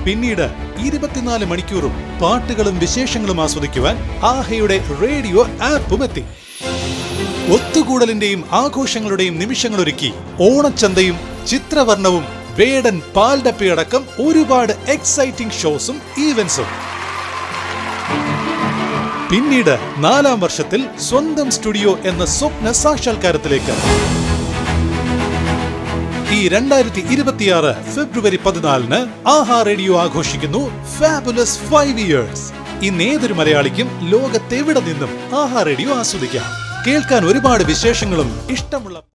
പിന്നീട് ഇരുപത്തിനാല് മണിക്കൂറും പാട്ടുകളും വിശേഷങ്ങളും ആസ്വദിക്കുവാൻ ആഹയുടെ റേഡിയോ ആപ്പും എത്തി ഒത്തുകൂടലിന്റെയും ആഘോഷങ്ങളുടെയും നിമിഷങ്ങളൊരുക്കി ഓണച്ചന്തയും ചിത്രവർണവും വേടൻ പാൽഡപ്പയടക്കം ഒരുപാട് എക്സൈറ്റിംഗ് ഷോസും ഈവന്റ്സും പിന്നീട് നാലാം വർഷത്തിൽ സ്വന്തം സ്റ്റുഡിയോ എന്ന സ്വപ്ന സാക്ഷാത്കാരത്തിലേക്ക് ഈ രണ്ടായിരത്തി ഇരുപത്തിയാറ് ഫെബ്രുവരി പതിനാലിന് ആഹാ റേഡിയോ ആഘോഷിക്കുന്നു ഫാബുലസ് ഫൈവ് ഇയേഴ്സ് ഇന്ന് ഏതൊരു മലയാളിക്കും ലോകത്തെവിടെ നിന്നും ആഹാ റേഡിയോ ആസ്വദിക്കാം കേൾക്കാൻ ഒരുപാട് വിശേഷങ്ങളും ഇഷ്ടമുള്ള